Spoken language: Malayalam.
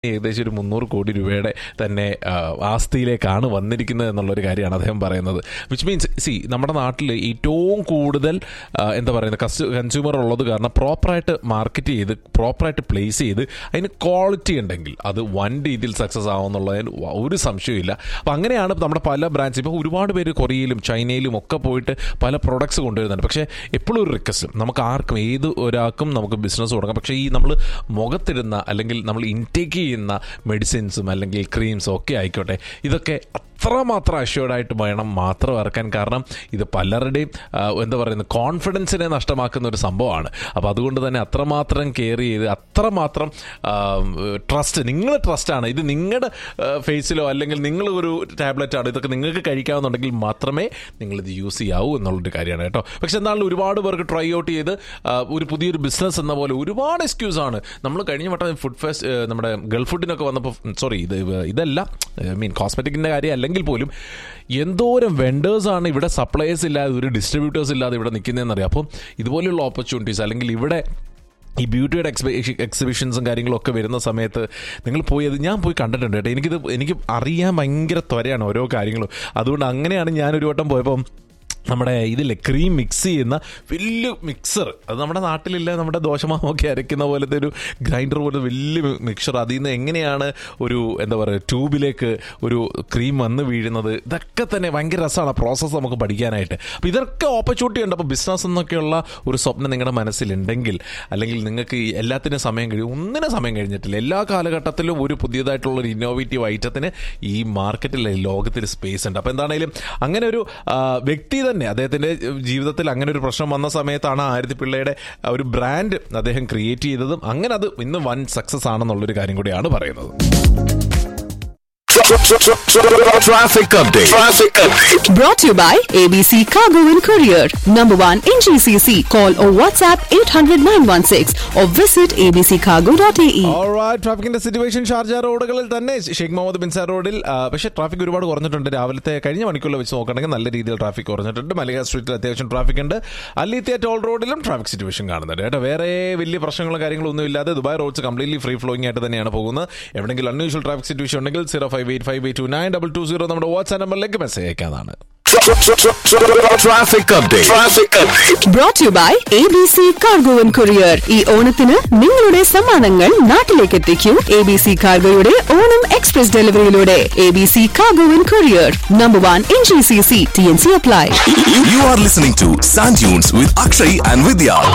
ഏകദേശം ഒരു മുന്നൂറ് കോടി രൂപയുടെ തന്നെ ആ, ആസ്തിയിലേക്കാണ് വന്നിരിക്കുന്നത് എന്നുള്ളൊരു കാര്യമാണ് അദ്ദേഹം പറയുന്നത് വിച്ച് മീൻസ് സി നമ്മുടെ നാട്ടിൽ ഏറ്റവും കൂടുതൽ ആ, എന്താ പറയുന്നത് കസ്റ്റ കൺസ്യൂമർ ഉള്ളത് കാരണം പ്രോപ്പറായിട്ട് മാർക്കറ്റ് ചെയ്ത് പ്രോപ്പറായിട്ട് പ്ലേസ് ചെയ്ത് അതിന് ക്വാളിറ്റി ഉണ്ടെങ്കിൽ അത് വൻ രീതിയിൽ സക്സസ് ആവുമെന്നുള്ളതിന് ഒരു സംശയമില്ല അപ്പം അങ്ങനെയാണ് നമ്മുടെ പല ബ്രാൻഡ്സ് ഇപ്പോൾ ഒരുപാട് പേര് കൊറിയയിലും ചൈനയിലും ഒക്കെ പോയിട്ട് പല പ്രൊഡക്ട്സ് കൊണ്ടുവരുന്നുണ്ട് പക്ഷേ എപ്പോഴും ഒരു റിക്വസ്റ്റ് നമുക്ക് ആർക്കും ഏത് ഒരാൾക്കും നമുക്ക് ബിസിനസ് തുടങ്ങാം പക്ഷേ ഈ നമ്മൾ മുഖത്തിടുന്ന അല്ലെങ്കിൽ നമ്മൾ ഇൻടേക്ക് ചെയ്യുന്ന മെഡിസിൻസും അല്ലെങ്കിൽ ക്രീംസും ഒക്കെ ആയിക്കോട്ടെ ഇതൊക്കെ അത്രമാത്രം അഷ്യൂർഡ് ആയിട്ട് വേണം മാത്രം ഇറക്കാൻ കാരണം ഇത് പലരുടെയും ആ, എന്താ പറയുന്നത് കോൺഫിഡൻസിനെ നഷ്ടമാക്കുന്ന ഒരു സംഭവമാണ് അപ്പോൾ അതുകൊണ്ട് തന്നെ അത്രമാത്രം കെയർ ചെയ്ത് അത്രമാത്രം ട്രസ്റ്റ് നിങ്ങൾ ട്രസ്റ്റാണ് ഇത് നിങ്ങളുടെ ഫേസിലോ അല്ലെങ്കിൽ നിങ്ങൾ ഒരു ടാബ്ലറ്റ് ആണ് ഇതൊക്കെ നിങ്ങൾക്ക് കഴിക്കാവുന്നുണ്ടെങ്കിൽ മാത്രമേ നിങ്ങൾ ഇത് യൂസ് ചെയ്യാവൂ എന്നുള്ളൊരു കാര്യമാണ് കേട്ടോ പക്ഷെ എന്നാലും ഒരുപാട് പേർക്ക് ട്രൈ ഔട്ട് ചെയ്ത് ആ, ഒരു പുതിയൊരു ബിസിനസ് എന്ന പോലെ ഒരുപാട് എക്സ്ക്യൂസ് ആണ് നമ്മൾ കഴിഞ്ഞ വട്ടം ഫുഡ് ഫെസ്റ്റ് നമ്മുടെ ഗൾഫ് ഫുഡിനൊക്കെ വന്നപ്പോൾ സോറി ഇത് ഇതല്ല ഐ മീൻ കോസ്മെറ്റിക്കിൻ്റെ കാര്യം അല്ലെങ്കിൽ പോലും എന്തോരം വെണ്ടേഴ്സാണ് ഇവിടെ സപ്ലയേഴ്സ് ഇല്ലാതെ ഒരു ഡിസ്ട്രിബ്യൂട്ടേഴ്സ് ഇല്ലാതെ ഇവിടെ നിൽക്കുന്നതെന്ന് അറിയാം അപ്പം ഇതുപോലെയുള്ള ഓപ്പർച്യൂണിറ്റീസ് അല്ലെങ്കിൽ ഇവിടെ ഈ ബ്യൂട്ടിയുടെ എക്സിബി എക്സിബിഷൻസും കാര്യങ്ങളൊക്കെ വരുന്ന സമയത്ത് നിങ്ങൾ പോയി അത് ഞാൻ പോയി കണ്ടിട്ടുണ്ട് കേട്ടോ എനിക്കിത് എനിക്ക് അറിയാൻ ഭയങ്കര ത്വരയാണ് ഓരോ കാര്യങ്ങളും അതുകൊണ്ട് അങ്ങനെയാണ് ഞാൻ ഒരു വട്ടം പോയപ്പം നമ്മുടെ ഇതില്ലേ ക്രീം മിക്സ് ചെയ്യുന്ന വലിയ മിക്സർ അത് നമ്മുടെ നാട്ടിലില്ല നമ്മുടെ ദോശമാവൊക്കെ അരയ്ക്കുന്ന പോലത്തെ ഒരു ഗ്രൈൻഡർ പോലെ വലിയ മിക്സർ അതിൽ നിന്ന് എങ്ങനെയാണ് ഒരു എന്താ പറയുക ട്യൂബിലേക്ക് ഒരു ക്രീം വന്ന് വീഴുന്നത് ഇതൊക്കെ തന്നെ ഭയങ്കര രസമാണ് പ്രോസസ്സ് നമുക്ക് പഠിക്കാനായിട്ട് അപ്പോൾ ഇതൊക്കെ ഓപ്പർച്യൂണിറ്റി ഉണ്ട് അപ്പോൾ ബിസിനസ് എന്നൊക്കെയുള്ള ഒരു സ്വപ്നം നിങ്ങളുടെ മനസ്സിലുണ്ടെങ്കിൽ അല്ലെങ്കിൽ നിങ്ങൾക്ക് ഈ എല്ലാത്തിനും സമയം കഴിയും ഒന്നിനും സമയം കഴിഞ്ഞിട്ടില്ല എല്ലാ കാലഘട്ടത്തിലും ഒരു പുതിയതായിട്ടുള്ള ഒരു ഇന്നോവേറ്റീവ് ഐറ്റത്തിന് ഈ മാർക്കറ്റിൽ ലോകത്തിൽ സ്പേസ് ഉണ്ട് അപ്പോൾ എന്താണെങ്കിലും അങ്ങനെ ഒരു ആ, വ്യക്തി തന്നെ അദ്ദേഹത്തിന്റെ ജീവിതത്തിൽ അങ്ങനെ ഒരു പ്രശ്നം വന്ന സമയത്താണ് ആയിരത്തി പിള്ളയുടെ ആ ഒരു ബ്രാൻഡ് അദ്ദേഹം ക്രിയേറ്റ് ചെയ്തതും അങ്ങനെ അത് ഇന്ന് വൻ സക്സസ് ആണെന്നുള്ളൊരു കാര്യം കൂടിയാണ് പറയുന്നത് Traffic update. Traffic update. Brought to you by ABC Cargo and Courier. Number one in GCC. Call or WhatsApp 800 916 or visit abccargo.ae. ട്രാഫിക്കിന്റെ സിറ്റുവേഷൻ ഷാർജ റോഡുകളിൽ തന്നെ ഷെയ്ഖ് മുഹമ്മദ് ബിൻസാർ റോഡിൽ ആ, പക്ഷേ ട്രാഫിക് ഒരുപാട് കുറഞ്ഞിട്ടുണ്ട് രാവിലത്തെ കഴിഞ്ഞ മണിക്കൂറിൽ വെച്ച് നോക്കുകയാണെങ്കിൽ നല്ല രീതിയിൽ ട്രാഫിക് കുറഞ്ഞിട്ടുണ്ട് മലിക സ്ട്രീറ്റിൽ അത്യാവശ്യം ട്രാഫിക് ഉണ്ട് അല്ലീത്തിയ ടോൾ റോഡിലും ട്രാഫിക് സിറ്റുവേഷൻ കാണുന്നുണ്ട് കേട്ടോ വേറെ വലിയ പ്രശ്നങ്ങളോ കാര്യങ്ങളോ ഒന്നും ഇല്ലാതെ Dubai roads completely free flowing ആയിട്ട് തന്നെയാണ് പോകുന്നത് എവിടെയെങ്കിലും അൺയൂഷ്വൽ ട്രാഫിക് സിറ്റുവേഷൻ ഉണ്ടെങ്കിൽ zero five eight five eight two nine double two zero നമ്മുടെ വാട്സ്ആപ്പ് നമ്പറിലേക്ക് മെസ്സേജ് അയക്കാതാണ് Traffic update. Traffic update. Brought to you by ABC Cargo and Courier. ഈ ഓണത്തിന് നിങ്ങളുടെ സമ്മാനങ്ങൾ നാട്ടിലേക്ക് എത്തിക്കൂ എ ബി സി കാർഗോയുടെ ഓണം എക്സ്പ്രസ് ഡെലിവറിയിലൂടെ A B C cargo and courier number one in G C C T N C apply You are listening to Sand Dunes with Akshay and Vidya.